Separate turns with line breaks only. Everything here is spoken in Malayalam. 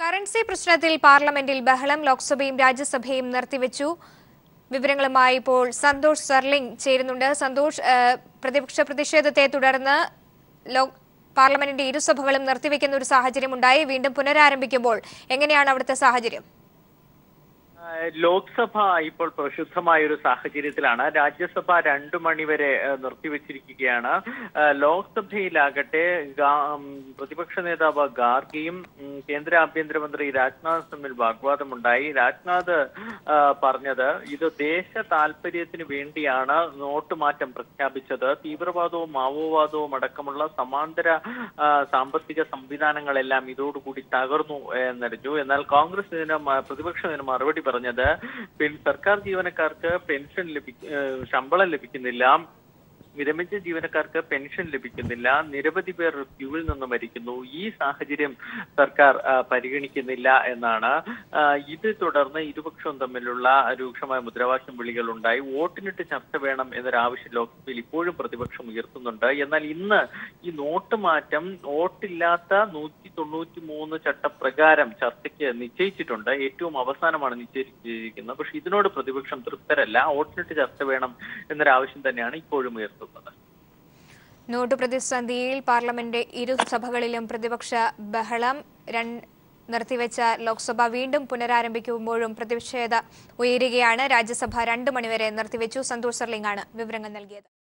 കറൻസി പ്രശ്നത്തിൽ പാർലമെന്റിൽ ബഹളം ലോക്സഭയും രാജ്യസഭയും നിർത്തിവെച്ചു വിവരങ്ങളുമായി ഇപ്പോൾ സന്തോഷ് സർലിംഗ് ചേരുന്നുണ്ട് സന്തോഷ് ഏഹ്, പ്രതിപക്ഷ പ്രതിഷേധത്തെ തുടർന്ന് ലോ പാർലമെന്റിന്റെ ഇരുസഭകളും നിർത്തിവെക്കുന്ന ഒരു സാഹചര്യം ഉണ്ടായി വീണ്ടും പുനരാരംഭിക്കുമ്പോൾ എങ്ങനെയാണ് അവിടുത്തെ സാഹചര്യം
ആ, ലോക്സഭ ഇപ്പോൾ പ്രക്ഷുബ്ധമായ ഒരു സാഹചര്യത്തിലാണ് രാജ്യസഭ രണ്ടു മണിവരെ ആ, നിർത്തിവെച്ചിരിക്കുകയാണ് ആ, ലോക്സഭയിലാകട്ടെ ഗാ- ഉം, പ്രതിപക്ഷ നേതാവ് ഗാർഗിയും ഉം, കേന്ദ്ര ആഭ്യന്തരമന്ത്രി രാജ്നാഥ് തമ്മിൽ വാഗ്വാദമുണ്ടായി രാജ്നാഥ് ആ, പറഞ്ഞത് ഇത് ദേശ താല്പര്യത്തിന് വേണ്ടിയാണ് നോട്ട് മാറ്റം പ്രഖ്യാപിച്ചത് തീവ്രവാദവും മാവോവാദവും അടക്കമുള്ള സമാന്തര ആ, സാമ്പത്തിക സംവിധാനങ്ങളെല്ലാം ഇതോടുകൂടി തകർന്നു എന്നറിഞ്ഞു എന്നാൽ കോൺഗ്രസ് ഇതിന് മ- പ്രതിപക്ഷം ഇതിന് മറുപടി പറഞ്ഞത് പിൻ സർക്കാർ ജീവനക്കാർക്ക് പെൻഷൻ ലഭി ഏഹ് ശമ്പളം ലഭിക്കുന്നില്ല വിരമിച്ച ജീവനക്കാർക്ക് പെൻഷൻ ലഭിക്കുന്നില്ല നിരവധി പേർ ക്യൂവിൽ നിന്ന് മരിക്കുന്നു ഈ സാഹചര്യം സർക്കാർ ആ, പരിഗണിക്കുന്നില്ല എന്നാണ് ആ, ഇത് തുടർന്ന് ഇരുപക്ഷവും തമ്മിലുള്ള രൂക്ഷമായ മുദ്രാവാക്യം വിളികൾ ഉണ്ടായി വോട്ടിനിട്ട് ചർച്ച വേണം എന്നൊരാവശ്യം ലോക്സഭയിൽ ഇപ്പോഴും പ്രതിപക്ഷം ഉയർത്തുന്നുണ്ട് എന്നാൽ ഇന്ന് ഈ നോട്ട് മാറ്റം വോട്ടില്ലാത്ത നൂറ്റി തൊണ്ണൂറ്റി മൂന്ന് ചട്ടപ്രകാരം ചർച്ചയ്ക്ക് നിശ്ചയിച്ചിട്ടുണ്ട് ഏറ്റവും അവസാനമാണ് നിശ്ചയിച്ചിരിക്കുന്നത് പക്ഷെ ഇതിനോട് പ്രതിപക്ഷം തൃപ്തരല്ല വോട്ടിനിട്ട് ചർച്ച വേണം എന്നൊരാവശ്യം തന്നെയാണ് ഇപ്പോഴും ഉയർത്തുന്നത്
നോട്ട് പ്രതിസന്ധിയിൽ പാർലമെന്റ് ഇരുസഭകളിലും പ്രതിപക്ഷ ബഹളം രണ്ട് നിർത്തിവെച്ച ലോക്സഭ വീണ്ടും പുനരാരംഭിക്കുമ്പോഴും പ്രതിഷേധ ഉയരുകയാണ് രാജ്യസഭ രണ്ടു മണിവരെ നിർത്തിവെച്ചു സന്തോഷ് സർലിംഗാണ് വിവരങ്ങൾ നൽകിയത്